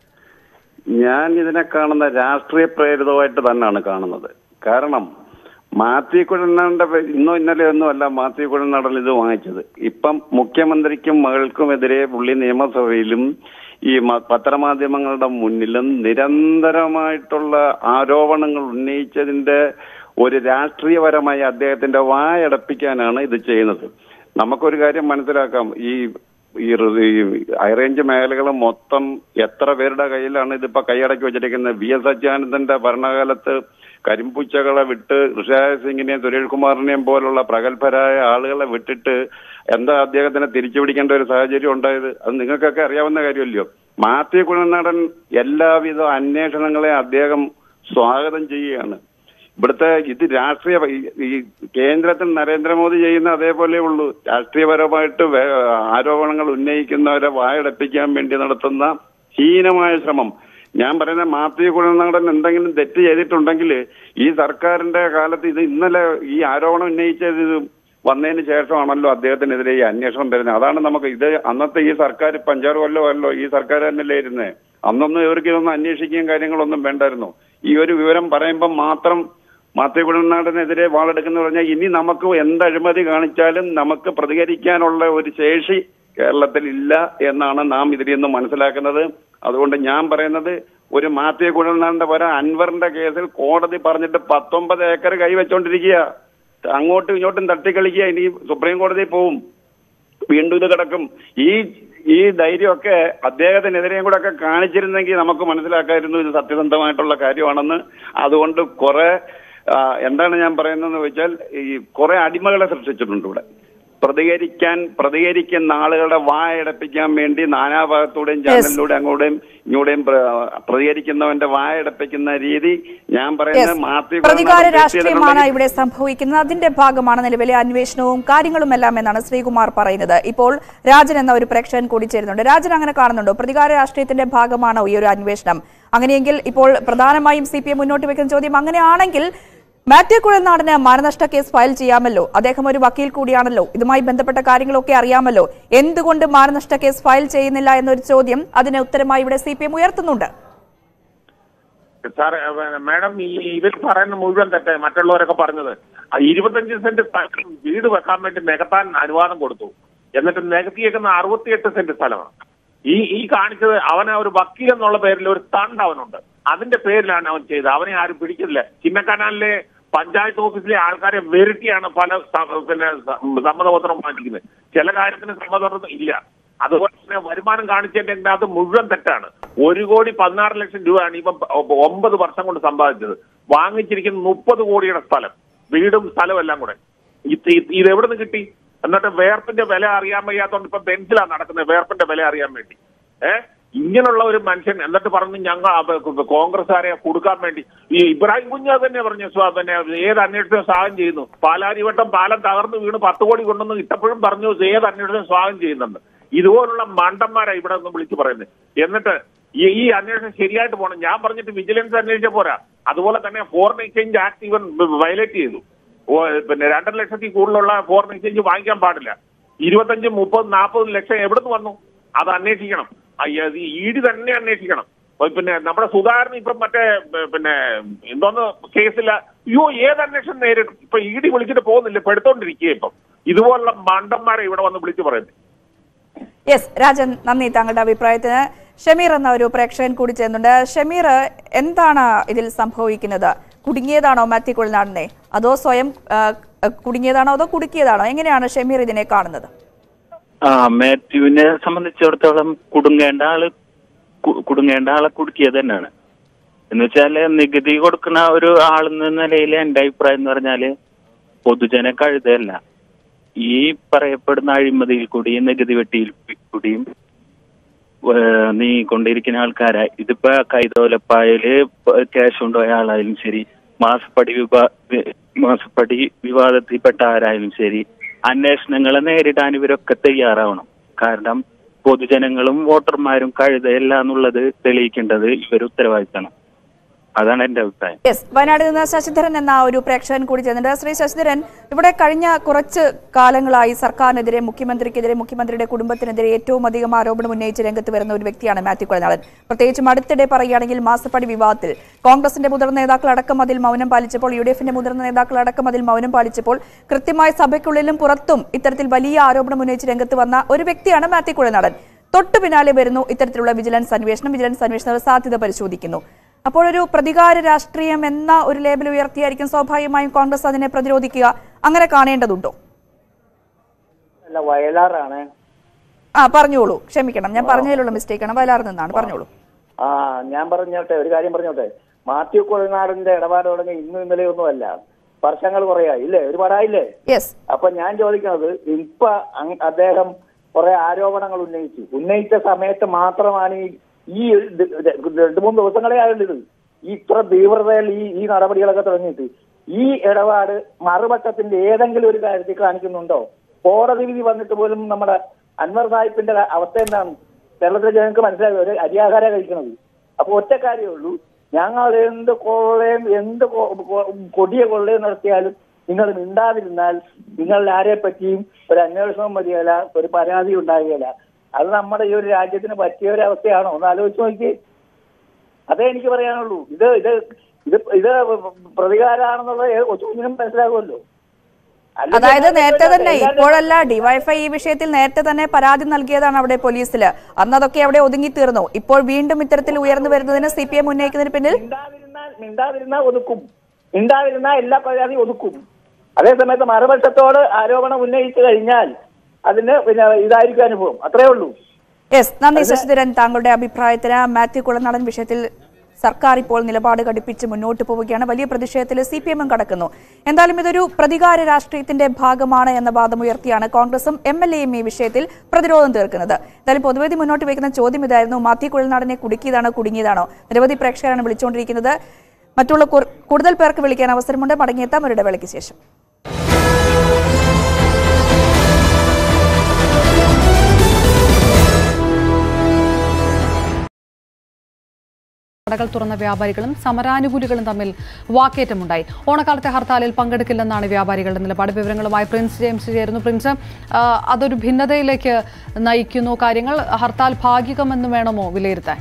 ഞാൻ ഇതിനെ കാണുന്ന രാഷ്ട്രീയ പ്രേരിതമായിട്ട് തന്നെയാണ് കാണുന്നത് കാരണം മാത്യു കുഴൽനാടിന്റെ പേ- ഇന്നോ ഇന്നലെ ഒന്നും അല്ല മാത്യു കുഴൽനാടൻ ഇത് വാങ്ങിച്ചത് ഇപ്പം മുഖ്യമന്ത്രിക്കും മകൾക്കുമെതിരെ പുള്ളി നിയമസഭയിലും ഈ മ- പത്രമാധ്യമങ്ങളുടെ മുന്നിലും നിരന്തരമായിട്ടുള്ള ആരോപണങ്ങൾ ഉന്നയിച്ചതിന്റെ ഒരു രാഷ്ട്രീയപരമായ അദ്ദേഹത്തിന്റെ വായടപ്പിക്കാനാണ് ഇത് ചെയ്യുന്നത് നമുക്കൊരു കാര്യം മനസ്സിലാക്കാം ഈ ഈ റി- ഈ ഹൈറേഞ്ച് മേഖലകൾ മൊത്തം എത്ര പേരുടെ കയ്യിലാണ് ഇതിപ്പോ കൈയടക്കി വെച്ചിരിക്കുന്നത് വി എസ് അച്യുതാനന്ദന്റെ ഭരണകാലത്ത് കരിമ്പൂച്ചകളെ വിട്ട് ഋഷായ സിംഗിനെയും സുരേഷ് കുമാറിനെയും പോലുള്ള പ്രഗത്ഭരായ ആളുകളെ വിട്ടിട്ട് എന്താ അദ്ദേഹത്തിനെ തിരിച്ചു പിടിക്കേണ്ട ഒരു സാഹചര്യം ഉണ്ടായത് അത് നിങ്ങൾക്കൊക്കെ അറിയാവുന്ന കാര്യമല്ലയോ മാത്യു കുഴനാടൻ എല്ലാവിധ അന്വേഷണങ്ങളെ അദ്ദേഹം സ്വാഗതം ചെയ്യുകയാണ് ഇവിടുത്തെ ഇത് രാഷ്ട്രീയ ഈ- ഈ കേന്ദ്രത്തിൽ നരേന്ദ്രമോദി ചെയ്യുന്ന അതേപോലെ ഉള്ളൂ രാഷ്ട്രീയപരമായിട്ട് വേ- ആരോപണങ്ങൾ ഉന്നയിക്കുന്നവരെ വായടപ്പിക്കാൻ വേണ്ടി നടത്തുന്ന ഹീനമായ ശ്രമം ഞാൻ പറയുന്ന മാത്യു കുഴനാടൻ എന്തെങ്കിലും തെറ്റ് ചെയ്തിട്ടുണ്ടെങ്കിൽ ഈ സർക്കാരിന്റെ കാലത്ത് ഇത് ഇന്നലെ ഈ ആരോപണം ഉന്നയിച്ചത് ഇത് വന്നതിന് ശേഷമാണല്ലോ അദ്ദേഹത്തിനെതിരെ ഈ അന്വേഷണം വരുന്നത് അതാണ് നമുക്ക് ഇത് അന്നത്തെ ഈ സർക്കാർ ഇപ്പൊ അഞ്ചാറ് കൊല്ലമല്ലോ ഈ സർക്കാർ തന്നെയല്ലേ ഇരുന്നേ അന്നൊന്നും ഇവർക്ക് ഇതൊന്നും അന്വേഷിക്കുകയും കാര്യങ്ങളൊന്നും വേണ്ടായിരുന്നു ഈ ഒരു വിവരം പറയുമ്പോൾ മാത്രം മാത്യു കുഴൽനാടിനെതിരെ വാളെടുക്കുന്ന പറഞ്ഞാൽ ഇനി നമുക്ക് എന്ത് അഴിമതി കാണിച്ചാലും നമുക്ക് പ്രതികരിക്കാനുള്ള ഒരു ശേഷി കേരളത്തിൽ ഇല്ല എന്നാണ് നാം ഇതിൽ നിന്ന് മനസ്സിലാക്കുന്നത് അതുകൊണ്ട് ഞാൻ പറയുന്നത് ഒരു മാത്യു കുഴൽനാടിന്റെ പര അൻവറിന്റെ കേസിൽ കോടതി പറഞ്ഞിട്ട് പത്തൊമ്പത് ഏക്കർ കൈവച്ചോണ്ടിരിക്കുക അങ്ങോട്ടും ഇങ്ങോട്ടും തട്ടിക്കളിക്കുക ഇനി സുപ്രീം കോടതിയിൽ പോവും വീണ്ടും ഇത് കിടക്കും ഈ ഈ ധൈര്യമൊക്കെ അദ്ദേഹത്തിനെതിരെയും കൂടെ ഒക്കെ കാണിച്ചിരുന്നെങ്കിൽ നമുക്ക് മനസ്സിലാക്കായിരുന്നു ഇത് സത്യസന്ധമായിട്ടുള്ള കാര്യമാണെന്ന് അതുകൊണ്ട് കുറെ ആ, എന്താണ് ഞാൻ പറയുന്നതെന്ന് വെച്ചാൽ ഈ കുറെ അടിമകളെ സൃഷ്ടിച്ചിട്ടുണ്ട് ഇവിടെ പ്രതികരിക്കാൻ പ്രതികരിക്കുന്ന ആളുകളുടെ വായടപ്പിക്കാൻ വേണ്ടി നാനാഭാഗത്തൂടെയും ചാനലിലൂടെ അങ്ങോട്ടും ഇങ്ങോട്ടും പ്രതികരിക്കുന്നവന്റെ വായടപ്പിക്കുന്ന രീതി ഞാൻ പറയുന്നത് Yes. മാത്യു പ്രതികാര കുഴൽനാടൻ തെറ്റ് രാഷ്ട്രീയമാണ് ചെയ്തിട്ടുണ്ടെങ്കിൽ ഇവിടെ സംഭവിക്കുന്നത് അതിന്റെ ഭാഗമാണ് നിലവിലെ അന്വേഷണവും കാര്യങ്ങളും എല്ലാം എന്നാണ് ശ്രീകുമാർ പറയുന്നത് ഇപ്പോൾ രാജൻ എന്ന ഒരു പ്രേക്ഷകൻ കൂടി ചേരുന്നുണ്ട് രാജൻ അങ്ങനെ കാണുന്നുണ്ടോ പ്രതികാര രാഷ്ട്രീയത്തിന്റെ ഭാഗമാണോ ഈ ഒരു അന്വേഷണം അങ്ങനെയെങ്കിൽ ഇപ്പോൾ പ്രധാനമായും സി പി എം മുന്നോട്ട് വെക്കുന്ന ചോദ്യം അങ്ങനെയാണെങ്കിൽ മാത്യു കുഴൽനാടിന് മാനനഷ്ട കേസ് ഫയൽ ചെയ്യാമല്ലോ അദ്ദേഹം ഒരു വക്കീൽ കൂടിയാണല്ലോ ഇതുമായി ബന്ധപ്പെട്ട കാര്യങ്ങളൊക്കെ അറിയാമല്ലോ എന്തുകൊണ്ട് മാനനഷ്ട കേസ് ഫയൽ ചെയ്യുന്നില്ല എന്നൊരു ചോദ്യം അതിന് ഉത്തരമായി ഇവിടെ സി പി എം ഉയർത്തുന്നുണ്ട് സാർ മാഡം ഈ ഇവർ പറയുന്ന മുഴുവൻ തെറ്റ് മറ്റുള്ളവരൊക്കെ പറഞ്ഞത് ആ ഇരുപത്തഞ്ച് സെന്റ് സ്ഥലം വീട് വെക്കാൻ വേണ്ടി നികത്താൻ അനുവാദം കൊടുത്തു എന്നിട്ട് നികത്തിയേക്കുന്ന അറുപത്തിയെട്ട് സെന്റ് സ്ഥലമാണ് ഈ ഈ കാണിച്ചത് അവനെ ഒരു വക്കീൽ എന്നുള്ള പേരിൽ ഒരു തണ്ട് അവനുണ്ട് അതിന്റെ പേരിലാണ് അവൻ ചെയ്തത് അവനെ ആരും പിടിക്കുന്നില്ല ചിന്നക്കനാലിലെ പഞ്ചായത്ത് ഓഫീസിലെ ആൾക്കാരെ വെരുട്ടിയാണ് പല സ- പിന്നെ സ- സമ്മതപത്രം വാങ്ങിക്കുന്നത് ചില കാര്യത്തിന് സമ്മതപത്രം ഇല്ല അതുപോലെ തന്നെ വരുമാനം കാണിച്ചതിന്റെ അത് മുഴുവൻ തെറ്റാണ് ഒരു കോടി പതിനാറ് ലക്ഷം രൂപയാണ് ഇപ്പം ഒ- ഒമ്പത് വർഷം കൊണ്ട് സമ്പാദിച്ചത് വാങ്ങിച്ചിരിക്കുന്ന മുപ്പത് കോടിയുടെ സ്ഥലം വീടും സ്ഥലവും എല്ലാം കൂടെ ഇത് ഇത് ഇത് എവിടെ നിന്ന് കിട്ടി എന്നിട്ട് വേർപ്പിന്റെ വില അറിയാൻ വയ്യാത്തോണ്ട് ഇപ്പൊ ബെഞ്ചിലാണ് നടക്കുന്നത് വേർപ്പിന്റെ വില അറിയാൻ വേണ്ടി ഏഹ് ഇങ്ങനെയുള്ള ഒരു മനുഷ്യൻ എന്നിട്ട് പറഞ്ഞു ഞങ്ങൾ അവ- കോൺഗ്രസ്സുകാരെ കൊടുക്കാൻ വേണ്ടി ഈ ഇബ്രാഹിം കുഞ്ഞ് അത് തന്നെ പറഞ്ഞു സ്വാ- പിന്നെ ഏത് അന്വേഷണം സ്വാഗതം ചെയ്യുന്നു പാലാരിവട്ടം പാലം തകർന്നു വീണ് പത്ത് കോടി കൊണ്ടൊന്ന് ഇട്ടപ്പോഴും പറഞ്ഞു ഏത് അന്വേഷണം സ്വാഗതം ചെയ്യുന്നുണ്ട് ഇതുപോലുള്ള മണ്ടന്മാരാ ഇവിടെ ഒന്ന് വിളിച്ചു പറയുന്നത് എന്നിട്ട് ഈ ഈ അന്വേഷണം ശരിയായിട്ട് പോകണം ഞാൻ പറഞ്ഞിട്ട് വിജിലൻസ് അന്വേഷിച്ച പോരാ അതുപോലെ തന്നെ ഫോറിൻ എക്സ്ചേഞ്ച് ആക്ട് ഇവൻ വയലേറ്റ് ചെയ്തു ഓ, പിന്നെ രണ്ടര ലക്ഷത്തിൽ കൂടുതലുള്ള ഫോറിൻ എക്സ്ചേഞ്ച് വാങ്ങിക്കാൻ പാടില്ല ഇരുപത്തഞ്ച് മുപ്പത് നാൽപ്പത് ലക്ഷം എവിടുന്ന് വന്നു അത് അന്വേഷിക്കണം ഇ ഡി തന്നെ അന്വേഷിക്കണം ഓ, പിന്നെ നമ്മുടെ സുധാകരൻ ഇപ്പം മറ്റേ ഏ, പിന്നെ എന്തോന്ന് കേസില്ല അയ്യോ ഏത് അന്വേഷണം നേരിടും ഇപ്പൊ ഇ ഡി വിളിച്ചിട്ട് പോകുന്നില്ല ഇപ്പൊ എടുത്തോണ്ടിരിക്കുക ഇപ്പം ഇതുപോലുള്ള മണ്ടന്മാരെ ഇവിടെ വന്ന് വിളിച്ചു പറയുന്നത് യെസ് രാജൻ നന്ദി താങ്കളുടെ അഭിപ്രായത്തിന് ഷമീർ എന്ന ഒരു പ്രേക്ഷകൻ കൂടി ചെയ്യുന്നുണ്ട് ഷമീർ എന്താണ് ഇതിൽ സംഭവിക്കുന്നത് കുടുങ്ങിയതാണോ മാത്യു കുഴൽനാടിനെ അതോ സ്വയം ആ, കുടുങ്ങിയതാണോ അതോ കുടുക്കിയതാണോ എങ്ങനെയാണ് ഷമീർ ഇതിനെ കാണുന്നത് ആ മാത്യുവിനെ സംബന്ധിച്ചിടത്തോളം കുടുങ്ങേണ്ട ആള് കു- കുടുങ്ങേണ്ട ആളെ കുടുക്കിയത് തന്നെയാണ് എന്ന് വെച്ചാല് നികുതി കൊടുക്കുന്ന ഒരു ആളെന്ന നിലയിൽ എന്റെ അഭിപ്രായം എന്ന് പറഞ്ഞാല് പൊതുജന കഴുതയല്ല ഈ പറയപ്പെടുന്ന അഴിമതിയിൽ കൂടിയും നികുതി വെട്ടിയിൽ കൂടിയും ഏഹ് നീങ്ങിക്കൊണ്ടിരിക്കുന്ന ആൾക്കാരെ ഇതിപ്പോ കൈതോലപ്പായല് ക്യാഷ് കൊണ്ടുപോയ ആളായാലും ശരി മാസപ്പടി വിവാ വി- മാസപ്പടി വിവാദത്തിൽപ്പെട്ട ആരായാലും ശരി അന്വേഷണങ്ങളെ നേരിടാൻ ഇവരൊക്കെ തയ്യാറാവണം കാരണം പൊതുജനങ്ങളും വോട്ടർമാരും കഴുതയല്ല എന്നുള്ളത് തെളിയിക്കേണ്ടത് ഇവർ ഉത്തരവാദിത്തമാണ് അതാണ് എന്റെ അഭിപ്രായം യെസ് വയനാട് നിന്ന് ശശിധരൻ എന്ന ഒരു പ്രേക്ഷകൻ കൂടി ചെയ്യുന്നുണ്ട് ശ്രീ ശശിധരൻ ഇവിടെ കഴിഞ്ഞ കുറച്ച് കാലങ്ങളായി സർക്കാരിനെതിരെ മുഖ്യമന്ത്രിക്കെതിരെ മുഖ്യമന്ത്രിയുടെ കുടുംബത്തിനെതിരെ ഏറ്റവും അധികം ആരോപണം ഉന്നയിച്ച് രംഗത്ത് വരുന്ന ഒരു വ്യക്തിയാണ് മാത്യു കൊലനാടൻ പ്രത്യേകിച്ചും അടുത്തിടെ പറയുകയാണെങ്കിൽ മാസപ്പടി വിവാദത്തിൽ കോൺഗ്രസിന്റെ മുതിർന്ന നേതാക്കൾ അടക്കം അതിൽ മൗനം പാലിച്ചപ്പോൾ യു ഡി എഫിന്റെ മുതിർന്ന നേതാക്കൾ അടക്കം അതിൽ മൗനം പാലിച്ചപ്പോൾ കൃത്യമായി സഭയ്ക്കുള്ളിലും പുറത്തും ഇത്തരത്തിൽ വലിയ ആരോപണം ഉന്നയിച്ച് രംഗത്ത് വന്ന ഒരു വ്യക്തിയാണ് മാത്യു കുഴനാടൻ തൊട്ടു പിന്നാലെ വരുന്നു ഇത്തരത്തിലുള്ള വിജിലൻസ് അന്വേഷണം വിജിലൻസ് അന്വേഷണ സാധ്യത പരിശോധിക്കുന്നു അപ്പോൾ ഒരു പ്രതികാര രാഷ്ട്രീയം എന്ന ഒരു ലേബൽ ഉയർത്തിയായിരിക്കും സ്വാഭാവികമായും കോൺഗ്രസ് അതിനെ പ്രതിരോധിക്കുക അങ്ങനെ കാണേണ്ടതുണ്ടോ അല്ല വയലാറാണ് ആ പറഞ്ഞോളൂ ക്ഷമിക്കണം ഞാൻ പറഞ്ഞതിലുള്ള മിസ്റ്റേക്ക് ആണ് വയലാറിൽ നിന്നാണ് പറഞ്ഞോളൂ ആ ഞാൻ പറഞ്ഞോട്ടെ ഒരു കാര്യം പറഞ്ഞോട്ടെ മാത്യു കൊഴുനാടിന്റെ ഇടപാട് തുടങ്ങി ഇന്നും ഇന്നലെ ഒന്നുമല്ല വർഷങ്ങൾ കുറയായി ഇല്ലേ ഒരുപാടായില്ലേ യെസ് അപ്പൊ ഞാൻ ചോദിക്കുന്നത് ഇപ്പൊ അങ് അദ്ദേഹം കുറെ ആരോപണങ്ങൾ ഉന്നയിച്ചു ഉന്നയിച്ച സമയത്ത് മാത്രമാണ് ഈ ഈ ഇത് ഇത് രണ്ട് മൂന്ന് ദിവസങ്ങളെ ആയുള്ളൂ ഇത് ഈ ഇത്ര തീവ്രതയിൽ ഈ ഈ നടപടികളൊക്കെ തുടങ്ങിയിട്ട് ഈ ഇടപാട് മറുപക്ഷത്തിന്റെ ഏതെങ്കിലും ഒരു കാര്യത്തിൽ കാണിക്കുന്നുണ്ടോ കോടതി വിധി വന്നിട്ട് പോലും നമ്മുടെ അൻവർ സാഹിബിന്റെ അവസ്ഥ എന്താണ് കേരളത്തിലെ ജനങ്ങൾക്ക് മനസ്സിലായി ഒരു അരിയാഹാര കഴിക്കുന്നത് അപ്പൊ ഒറ്റ കാര്യമേ ഉള്ളൂ ഞങ്ങൾ എന്ത് കൊള്ളയും എന്ത് കൊ- കൊ- കൊടിയ കൊള്ളയും നടത്തിയാലും നിങ്ങൾ മിണ്ടാതിരുന്നാൽ നിങ്ങളിൽ ആരെ പറ്റിയും ഒരു അന്വേഷണവും മതിയല്ല ഒരു പരാതി ഉണ്ടാകുകയില്ല അത് നമ്മുടെ ഈ ഒരു രാജ്യത്തിന് പറ്റിയ ഒരു അവസ്ഥയാണോ ഒന്ന് ആലോചിച്ച് നോക്കി അതേ എനിക്ക് പറയാനുള്ളൂ ഇത് ഇത് ഇത് ഇത് പ്രതികാരാണെന്നുള്ളത് ഏത് കൊച്ചുകുഞ്ഞിനും മനസ്സിലാകുമല്ലോ അല്ലെങ്കിൽ അതായത് ഞാൻ നേരത്തെ തന്നെ എല്ലാവരും- ഇപ്പോഴല്ല ഡിവൈഫൈ ഈ വിഷയത്തിൽ നേരത്തെ തന്നെ പരാതി നൽകിയതാണ് അവിടെ പോലീസില് അന്ന് അതൊക്കെ അവിടെ ഒതുങ്ങി തീർന്നു ഇപ്പോൾ വീണ്ടും ഇത്തരത്തിൽ ഉയർന്നു വരുന്നതിന് സി പി എം ഉന്നയിക്കുന്നതിന് പിന്നിൽ മിണ്ടാതിരുന്നാൽ മിണ്ടാതിരുന്നാൽ ഒതുക്കും മിണ്ടാതിരുന്നാൽ എല്ലാ പരാതിയും ഒതുക്കും അതേസമയത്ത് മറുപക്ഷത്തോട് ആരോപണം ഉന്നയിച്ചു കഴിഞ്ഞാൽ അതിന് പിന്നെ ഇതായിരിക്കും അനുഭവം അത്രേ ഉള്ളൂ യെസ് നന്ദി ശശിധരൻ താങ്കളുടെ അഭിപ്രായത്തിന് മാത്യു കുളനടൻ വിഷയത്തിൽ സർക്കാർ ഇപ്പോൾ നിലപാട് ഘടിപ്പിച്ച് മുന്നോട്ട് പോവുകയാണ് വലിയ പ്രതിഷേധത്തിൽ സി പി എമ്മും കടക്കുന്നു എന്തായാലും ഇതൊരു പ്രതികാര രാഷ്ട്രീയത്തിന്റെ ഭാഗമാണ് എന്ന വാദം ഉയർത്തിയാണ് കോൺഗ്രസും എം എൽ എയും ഈ വിഷയത്തിൽ പ്രതിരോധം തീർക്കുന്നത് എന്തായാലും പൊതുവേദി മുന്നോട്ട് വയ്ക്കുന്ന ചോദ്യം ഇതായിരുന്നു മാത്യു കുഴൽനാടനെ കുടുക്കിയതാണോ കുടുങ്ങിയതാണോ നിരവധി പ്രേക്ഷകരാണ് വിളിച്ചുകൊണ്ടിരിക്കുന്നത് മറ്റുള്ള കുർ- കൂടുതൽ പേർക്ക് വിളിക്കാൻ അവസരമുണ്ട് മടങ്ങിയെത്താം ഒരു ഇടവേളയ്ക്ക് ശേഷം കടകൾ തുറന്ന വ്യാപാരികളും സമരാനുകൂലികളും തമ്മിൽ വാക്കേറ്റമുണ്ടായി ഓണക്കാലത്തെ ഹർത്താലിൽ പങ്കെടുക്കില്ലെന്നാണ് വ്യാപാരികളുടെ നിലപാട് വിവരങ്ങളുമായി പ്രിൻസ് ജെയിംസ് ചേരുന്നു പ്രിൻസ് ആ, അതൊരു ഭിന്നതയിലേക്ക് നയിക്കുന്നു കാര്യങ്ങൾ ഹർത്താൽ ഭാഗികമെന്ന് വേണമോ വിലയിരുത്താൻ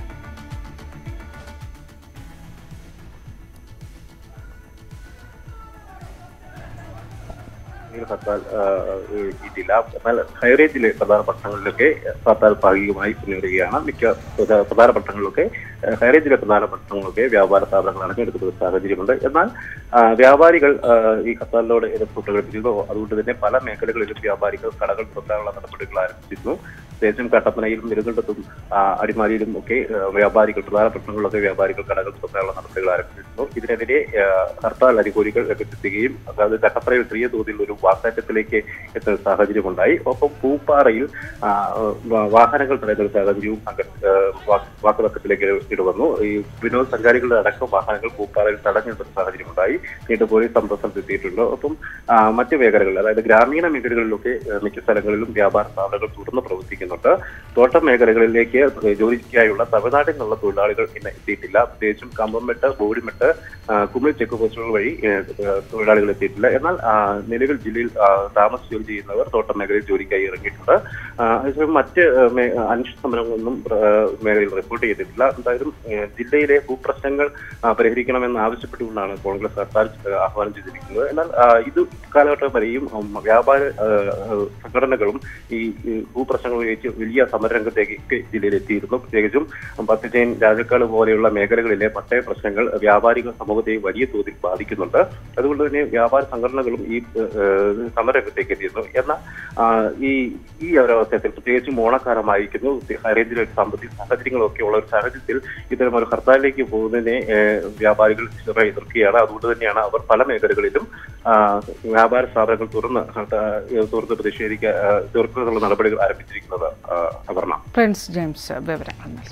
ഈ ഹർത്താൽ ആ, എത്തിയിട്ടില്ല എന്നാൽ ഹൈറേഞ്ചിലെ പ്രധാന പട്ടണങ്ങളിലൊക്കെ ഹർത്താൽ ഭാഗികമായി പിന്നിടുകയാണ് മിക്ക പ്രധാ- പ്രധാന പട്ടണങ്ങളിലൊക്കെ ആ, ഹൈറേഞ്ചിലെ പ്രധാന പട്ടണങ്ങളിലൊക്കെ വ്യാപാര സ്ഥാപനങ്ങൾ അടഞ്ഞെടുക്കുന്ന ഒരു സാഹചര്യമുണ്ട് എന്നാൽ ആ, വ്യാപാരികൾ ആ, ഈ ഹർത്താലിനോട് എതിർപ്പ് പ്രകടിപ്പിച്ചിരുന്നു അതുകൊണ്ട് തന്നെ പല മേഖലകളിലും വ്യാപാരികൾ കടകൾ തുറക്കാനുള്ള നടപടികൾ ആരംഭിച്ചിരുന്നു പ്രത്യേകിച്ചും കട്ടപ്പനയിലും നെടുങ്കണ്ടത്തും ആ, അടിമാലിയിലും ഒക്കെ ആ, വ്യാപാരികൾ പ്രധാന പട്ടണങ്ങളിലൊക്കെ വ്യാപാരികൾ കടകൾ തുറക്കാനുള്ള നടപടികൾ ആരംഭിച്ചിരുന്നു ഇതിനെതിരെ ആ, ഹർത്താൽ അനുകൂലികൾ രംഗത്തെത്തുകയും അതായത് കട്ടപ്പനയിൽ ചെറിയ തോതിൽ ഒരു വാക്കേറ്റത്തിലേക്ക് എത്തുന്ന സാഹചര്യമുണ്ടായി ഒപ്പം പൂപ്പാറയിൽ ആ, വാ- വാഹനങ്ങൾ തടയുന്ന ഒരു സാഹചര്യവും സംഘ- ആ, വാ- വാക്കുതർക്കത്തിലേക്ക് ഇടവന്നു ഈ വിനോദസഞ്ചാരികളുടെ അടക്കം വാഹനങ്ങൾ പൂപ്പാറയിൽ തടഞ്ഞിടുന്ന സാഹചര്യമുണ്ടായി വീണ്ടും പോലീസ് സംരക്ഷണം എത്തിയിട്ടുണ്ട് ഒപ്പം ആ, മറ്റ് മേഖലകളിൽ അതായത് ഗ്രാമീണ മേഖലകളിലൊക്കെ ആ, മിക്ക സ്ഥലങ്ങളിലും വ്യാപാര സ്ഥാപനങ്ങൾ തുറന്ന് പ്രവർത്തിക്കുന്നുണ്ട് തോട്ടം മേഖലകളിലേക്ക് ജോലിക്കായുള്ള തമിഴ്നാട്ടിൽ നിന്നുള്ള തൊഴിലാളികൾ ഇന്ന് എത്തിയിട്ടില്ല പ്രത്യേകിച്ചും കമ്പംമെട്ട് ബോഡിമെട്ട് ആ, കുമിളി ചെക്ക് പോസ്റ്റുകൾ വഴി ഏ, ഏ, തൊഴിലാളികൾ എത്തിയിട്ടില്ല എന്നാൽ ആ, നിലവിൽ ജില്ലയിൽ ആ, താമസിച്ച് ജോലി ചെയ്യുന്നവർ തോട്ടം മേഖലയിൽ ജോലിക്കായി ഇറങ്ങിയിട്ടുണ്ട് ആ, അതേസമയം മറ്റ് ആ, മേ- അനിഷ്ട സമരങ്ങളൊന്നും ആ, മേഖലയിൽ റിപ്പോർട്ട് ചെയ്തിട്ടില്ല എന്താ- എന്തായാലും ഏഹ്, ജില്ലയിലെ ഭൂപ്രശ്നങ്ങൾ ആ, പരിഹരിക്കണമെന്ന് ആവശ്യപ്പെട്ടുകൊണ്ടാണ് കോൺഗ്രസ് ഹർത്താൽ ഏഹ്, ആഹ്വാനം ചെയ്തിരിക്കുന്നത് എന്നാൽ ആ, ഇത് കാലഘട്ടം വരെയും ഉം, വ്യാപാര ഏഹ്, ഏഹ്, സംഘടനകളും ഈ ഈ ഭൂപ്രശ്നങ്ങൾ ഉപയോഗിച്ച് വലിയ സമരരംഗത്തേക്ക് ജില്ലയിൽ എത്തിയിരുന്നു പ്രത്യേകിച്ചും പത്തിച്ചേൻ രാജക്കാട് പോലെയുള്ള മേഖലകളിലെ പട്ടയ പ്രശ്നങ്ങൾ വ്യാപാരിക സമൂഹത്തെ വലിയ തോതിൽ ബാധിക്കുന്നുണ്ട് അതുകൊണ്ട് തന്നെ വ്യാപാര സംഘടനകളും ഈ ഏഹ്, സമരരംഗത്തേക്ക് എത്തിയിരുന്നു എന്നാൽ ആ, ഈ ഈ ഒരു അവസരത്തിൽ പ്രത്യേകിച്ചും ഓണക്കാലമായിരിക്കുന്നു ഹൈറേഞ്ചിലെ ഒരു സാമ്പത്തിക സാഹചര്യങ്ങളൊക്കെ ഉള്ള ഒരു സാഹചര്യത്തിൽ ഇത്തരം ഒരു ഹർത്താലിലേക്ക് പോകുന്നതിനെ ഏഹ്, വ്യാപാരികൾ തീവ്രമായി എതിർക്കുകയാണ് അതുകൊണ്ട് തന്നെയാണ് അവർ പല മേഖലകളിലും ആ, വ്യാപാര സ്ഥാപനങ്ങൾ തുറന്ന് ഹർത്താ- തുറന്ന് പ്രതിഷേധിക്കുക തീർക്കാനുള്ള നടപടികൾ ആരംഭിച്ചിരിക്കുന്നത് ആ, അപർണ പ്രിൻസ് ജെയിംസ് വിവരങ്ങൾ നൽകി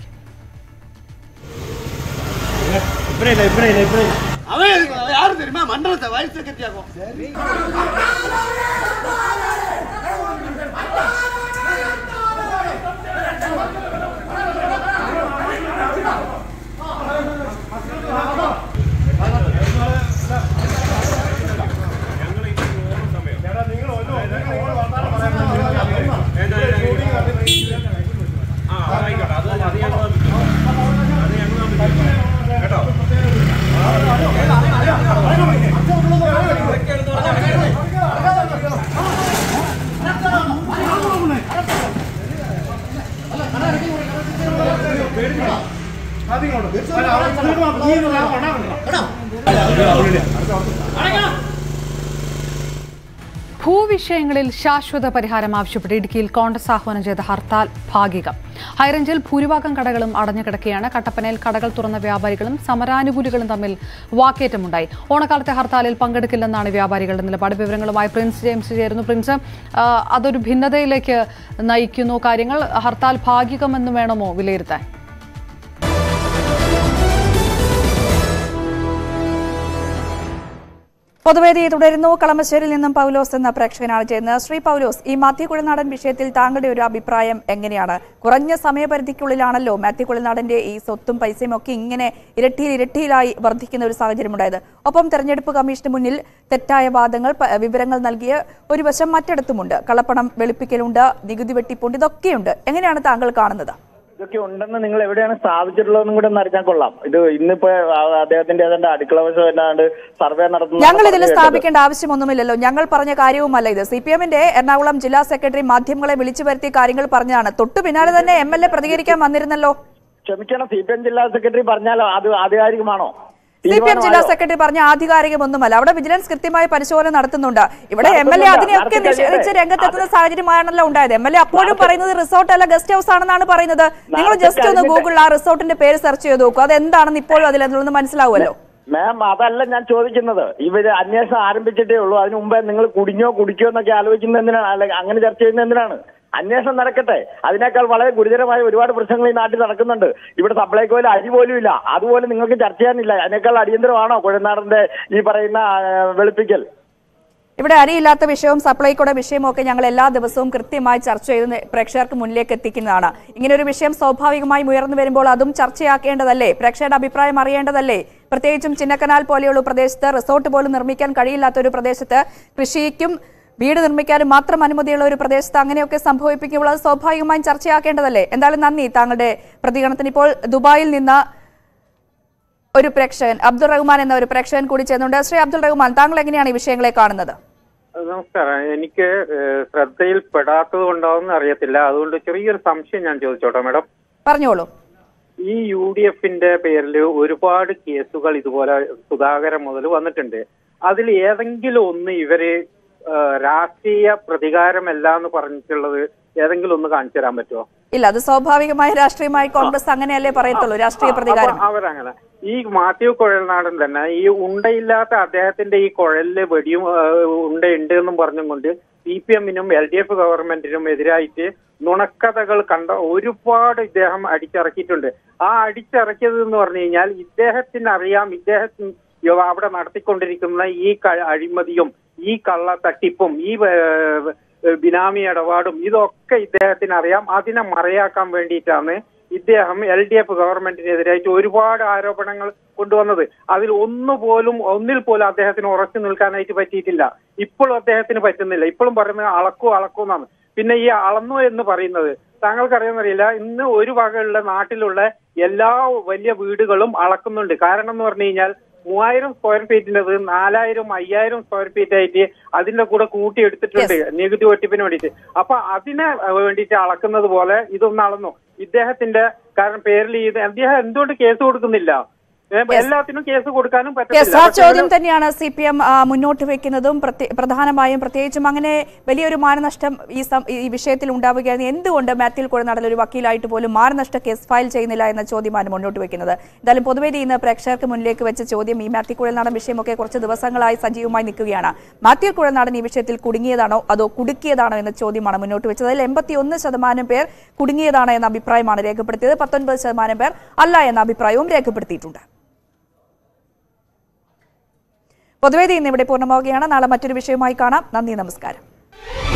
அவன் யாரு தெரியுமா மண்டலத்தை வைஸ் செக்ரட்டரியாகும் ഭൂവിഷയങ്ങളിൽ ശാശ്വത പരിഹാരം ആവശ്യപ്പെട്ട് ഇടുക്കിയിൽ കോൺഗ്രസ് ആഹ്വാനം ചെയ്ത ഹർത്താൽ ഭാഗികം ഹൈറേഞ്ചിൽ ഭൂരിഭാഗം കടകളും അടഞ്ഞു കിടക്കുകയാണ് കട്ടപ്പനയിൽ കടകൾ തുറന്ന വ്യാപാരികളും സമരാനുകൂലികളും തമ്മിൽ വാക്കേറ്റമുണ്ടായി ഓണക്കാലത്തെ ഹർത്താലിൽ പങ്കെടുക്കില്ലെന്നാണ് വ്യാപാരികളുടെ നിലപാട് വിവരങ്ങളുമായി പ്രിൻസ് ജെയിംസ് ചേരുന്നു പ്രിൻസ് ആ, അതൊരു ഭിന്നതയിലേക്ക് നയിക്കുന്നു കാര്യങ്ങൾ ഹർത്താൽ ഭാഗികമെന്ന് വേണമോ വിലയിരുത്താൻ പൊതുവേദി തുടരുന്നു കളമശ്ശേരിയിൽ നിന്നും പൗലോസ് എന്ന പ്രേക്ഷകനാണ് ചെയ്യുന്നത് ശ്രീ പൗലോസ് ഈ മാത്യു കുഴൽനാടൻ വിഷയത്തിൽ താങ്കളുടെ ഒരു അഭിപ്രായം എങ്ങനെയാണ് കുറഞ്ഞ സമയപരിധിക്കുള്ളിലാണല്ലോ മാത്യു കുഴൽനാടന്റെ ഈ സ്വത്തും പൈസയും ഒക്കെ ഇങ്ങനെ ഇരട്ടിയിൽ ഇരട്ടിയിലായി വർദ്ധിക്കുന്ന ഒരു സാഹചര്യമുണ്ടായത് ഒപ്പം തെരഞ്ഞെടുപ്പ് കമ്മീഷന് മുന്നിൽ തെറ്റായ വാദങ്ങൾ പ- വിവരങ്ങൾ നൽകിയ ഒരു വശം മറ്റിടത്തുമുണ്ട് കള്ളപ്പണം വെളുപ്പിക്കലുണ്ട് നികുതി വെട്ടിപ്പുണ്ട് ഇതൊക്കെയുണ്ട് എങ്ങനെയാണ് താങ്കൾ കാണുന്നത് ഇതൊക്കെ ഉണ്ടെന്ന് നിങ്ങൾ എവിടെയാണ് സ്ഥാപിച്ചിട്ടുള്ളതെന്നും കൂടെ ഒന്ന് അറിഞ്ഞാൽ കൊള്ളാം ഇത് ഇന്നിപ്പോ ആ- അദ്ദേഹത്തിന്റെ ഏതാണ്ട് അടുക്കള വശം ഏതാണ്ട് സർവേ നടത്തുന്ന ഞങ്ങൾ ഇതിൽ സ്ഥാപിക്കേണ്ട ആവശ്യമൊന്നുമില്ലല്ലോ ഞങ്ങൾ പറഞ്ഞ കാര്യവുമല്ല ഇത് സി പി എമ്മിന്റെ എറണാകുളം ജില്ലാ സെക്രട്ടറി മാധ്യമങ്ങളെ വിളിച്ചു വരുത്തി കാര്യങ്ങൾ പറഞ്ഞതാണ് തൊട്ടു പിന്നാലെ തന്നെ എം എൽ എ പ്രതികരിക്കാൻ വന്നിരുന്നല്ലോ ക്ഷമിക്കണം സി പി എം ജില്ലാ സെക്രട്ടറി പറഞ്ഞാലോ അത് ആധികാരികമാണോ സി പി എം ജില്ലാ സെക്രട്ടറി പറഞ്ഞ ആധികാരികമൊന്നുമല്ല അവിടെ വിജിലൻസ് കൃത്യമായ പരിശോധന നടത്തുന്നുണ്ട് ഇവിടെ എം എൽ എ നടത്തുന്നില്ല. അതിനെയൊക്കെ നടത്തി നിഷേധിച്ച് കഴിയട്ടെ. രംഗത്തെത്തുന്ന സാഹചര്യമാണല്ലോ ഉണ്ടായത് എം എൽ എ അപ്പോഴും പറയുന്നത് റിസോർട്ട് അല്ല ഗസ്റ്റ് ഹൗസ് ആണെന്നാണ് പറയുന്നത് നിങ്ങൾ നടത്തി ജസ്റ്റ് ഒന്ന് കഴിഞ്ഞിട്ട്. ഗൂഗിളിൽ ആ റിസോർട്ടിന്റെ പേര് സെർച്ച് ചെയ്ത് നോക്കൂ അത് എന്താണെന്ന് ഇപ്പോഴും അതിലെന്ന് മനസ്സിലാവുമല്ലോ മാം അതല്ല ഞാൻ ചോദിക്കുന്നത് ഇവര് അന്വേഷണം ആരംഭിച്ചിട്ടേ ഉള്ളൂ അതിനു മുമ്പേ നിങ്ങൾ കുടിഞ്ഞോ കുടിക്കോ എന്നൊക്കെ ആലോചിക്കുന്നത് എന്തിനാണ് അല്ലെ അങ്ങനെ ചർച്ച ചെയ്യുന്നത് എന്തിനാണ് അന്വേഷണം നടക്കട്ടെ അതിനേക്കാൾ വളരെ ഗുരുതരമായ ഒരുപാട് പ്രശ്നങ്ങൾ ഈ നാട്ടിൽ നടക്കുന്നുണ്ട് ഇവിടെ സപ്ലൈകോയിൽ അരി പോലും ഇല്ല അതുപോലെ നിങ്ങൾക്ക് ചർച്ച ചെയ്യാനില്ല അതിനേക്കാൾ അടിയന്തരമാണോ കുഴനാടന്റെ ഈ പറയുന്ന ആ, വെളുപ്പിക്കൽ ഇവിടെ അരിയില്ലാത്ത വിഷയവും സപ്ലൈകോയുടെ വിഷയവും ഒക്കെ ഞങ്ങൾ എല്ലാ ദിവസവും കൃത്യമായി ചർച്ച ചെയ്ത് നെ- പ്രേക്ഷകർക്ക് മുന്നിലേക്ക് എത്തിക്കുന്നതാണ് ഇങ്ങനെ ഒരു വിഷയം സ്വാഭാവികമായും ഉയർന്നു വരുമ്പോൾ അതും ചർച്ചയാക്കേണ്ടതല്ലേ പ്രേക്ഷകരുടെ അഭിപ്രായം അറിയേണ്ടതല്ലേ പ്രത്യേകിച്ചും ചിന്നക്കനാൽ പോലെയുള്ള പ്രദേശത്ത് റിസോർട്ട് പോലും നിർമ്മിക്കാൻ കഴിയില്ലാത്ത ഒരു പ്രദേശത്ത് കൃഷിക്കും വീട് നിർമ്മിക്കാനും മാത്രം അനുമതിയുള്ള ഒരു പ്രദേശത്ത് അങ്ങനെയൊക്കെ സംഭവിപ്പിക്കുമ്പോൾ അത് സ്വാഭാവികമായും ചർച്ചയാക്കേണ്ടതല്ലേ എന്തായാലും നന്ദി താങ്കളുടെ പ്രതികരണത്തിന് ഇപ്പോൾ ദുബായിൽ നിന്ന് ഒരു പ്രേക്ഷകൻ അബ്ദുൾ റഹ്മാൻ എന്ന ഒരു പ്രേക്ഷകൻ കൂടി ചേർന്നുണ്ട് ശ്രീ അബ്ദുൾ റഹ്മാൻ താങ്കൾ എങ്ങനെയാണ് ഈ വിഷയങ്ങളെ കാണുന്നത് നമസ്കാരം എനിക്ക് ഏഹ്, ശ്രദ്ധയിൽപ്പെടാത്തത് കൊണ്ടാവുന്ന അറിയത്തില്ല അതുകൊണ്ട് ചെറിയൊരു സംശയം ഞാൻ ചോദിച്ചോട്ടെ മാഡം പറഞ്ഞോളൂ ഈ യു ഡി എഫിന്റെ പേരിൽ ഒരുപാട് കേസുകൾ ഇതുപോലെ സുധാകരൻ മുതൽ വന്നിട്ടുണ്ട് അതിൽ ഏതെങ്കിലും ഒന്ന് ഇവര് ഏഹ്, രാഷ്ട്രീയ പ്രതികാരമല്ല എന്ന് പറഞ്ഞിട്ടുള്ളത് ഏതെങ്കിലും ഒന്ന് കാണിച്ചു തരാൻ പറ്റുമോ ഇല്ല അത് സ്വാഭാവികമായ രാഷ്ട്രീയമായി കോൺഗ്രസ് അങ്ങനെയല്ലേ പറയത്തുള്ളൂ രാഷ്ട്രീയ പ്രതികാരം അപ്പൊ അവരങ്ങനെ ഈ മാത്യു കുഴൽനാടൻ തന്നെ ഈ ഉണ്ടയില്ലാത്ത അദ്ദേഹത്തിന്റെ ഈ കുഴലില് വെടിയും ഏഹ്, ഉണ്ടയുണ്ട് എന്നും പറഞ്ഞും കൊണ്ട് സി പി എമ്മിനും എൽ ഡി എഫ് ഗവൺമെന്റിനും എതിരായിട്ട് നുണക്കഥകൾ കണ്ട ഒരുപാട് ഇദ്ദേഹം അടിച്ചിറക്കിയിട്ടുണ്ട് ആ അടിച്ചിറക്കിയത് എന്ന് പറഞ്ഞു കഴിഞ്ഞാൽ ഇദ്ദേഹത്തിന് അറിയാം ഇദ്ദേഹത്തിന് യോ- അവിടെ നടത്തിക്കൊണ്ടിരിക്കുന്ന ഈ ക- അഴിമതിയും ഈ കള്ള തട്ടിപ്പും ഈ ഏഹ്, ബിനാമി ഇടപാടും ഇതൊക്കെ ഇദ്ദേഹത്തിന് അറിയാം അതിനെ മറയാക്കാൻ വേണ്ടിയിട്ടാണ് ഇദ്ദേഹം എൽ ഡി എഫ് ഗവൺമെന്റിനെതിരായിട്ട് ഒരുപാട് ആരോപണങ്ങൾ കൊണ്ടുവന്നത് അതിൽ ഒന്നുപോലും ഒന്നിൽ പോലും അദ്ദേഹത്തിന് ഉറച്ചു നിൽക്കാനായിട്ട് പറ്റിയിട്ടില്ല ഇപ്പോഴും അദ്ദേഹത്തിന് പറ്റുന്നില്ല ഇപ്പോഴും പറയുന്നത് അളക്കൂ അളക്കൂ എന്നാണ് പിന്നെ ഈ അളന്നു എന്ന് പറയുന്നത് താങ്കൾക്ക് അറിയാമെന്നറിയില്ല ഇന്ന് ഒരു വകയുള്ള നാട്ടിലുള്ള എല്ലാ വലിയ വീടുകളും അളക്കുന്നുണ്ട് കാരണം എന്ന് പറഞ്ഞു കഴിഞ്ഞാൽ മൂവായിരം സ്ക്വയർ ഫീറ്റിൻ്റെത് നാലായിരം അയ്യായിരം സ്ക്വയർ ഫീറ്റ് ആയിട്ട് അതിന്റെ കൂടെ കൂട്ടി എടുത്തിട്ടുണ്ട് നികുതി വെട്ടിപ്പിന് വേണ്ടിയിട്ട് അപ്പൊ അതിനെ വേണ്ടിയിട്ട് അളക്കുന്നത് പോലെ ഇതൊന്ന് അളന്നു ഇദ്ദേഹത്തിന്റെ കാരണം പേരിൽ ഇത് അദ്ദേഹം എന്തുകൊണ്ട് കേസ് കൊടുക്കുന്നില്ല ഏ, എല്ലാത്തിനും കേസ് കൊടുക്കാനും യെസ് പറ്റത്തില്ല ആ പക്ഷേ ചോദ്യം ഇവിടെ- തന്നെയാണ് സി പി എം മുന്നോട്ട് വെക്കുന്നതും പ്രത്യ- പ്രധാനമായും പ്രത്യേകിച്ചും അങ്ങനെ വലിയൊരു മാനനഷ്ടം ഈ സം- ഈ വിഷയത്തിൽ ഉണ്ടാവുകയാണ് എന്തുകൊണ്ട് മാത്യു കുഴനാടൽ ഒരു വക്കീലായിട്ട് പോലും മാനനഷ്ട കേസ് ഫയൽ ചെയ്യുന്നില്ല എന്ന ചോദ്യമാണ് മുന്നോട്ട് വെക്കുന്നത് എന്തായാലും പൊതുവേദി ഇന്ന് പ്രേക്ഷകർക്ക് മുന്നിലേക്ക് വെച്ച ചോദ്യം ഈ മാത്യു കുഴൽനാടൻ വിഷയമൊക്കെ കുറച്ച് ദിവസങ്ങളായി സജീവമായി നിൽക്കുകയാണ് മാത്യു കുഴൽനാടൻ ഈ വിഷയത്തിൽ കുടുങ്ങിയതാണോ അതോ കുടുക്കിയതാണോ എന്ന ചോദ്യമാണ് മുന്നോട്ട് വെച്ചത് അതിൽ എൺപത്തിയൊന്ന് ശതമാനം പേർ കുടുങ്ങിയതാണ് എന്ന അഭിപ്രായമാണ് രേഖപ്പെടുത്തിയത് പത്തൊൻപത് ശതമാനം പേർ അല്ല എന്ന അഭിപ്രായവും രേഖപ്പെടുത്തിയിട്ടുണ്ട് പൊതുവേദി ഇന്ന് ഇവിടെ പൂർണ്ണമാവുകയാണ് നാളെ മറ്റൊരു വിഷയവുമായി കാണാം നന്ദി നമസ്കാരം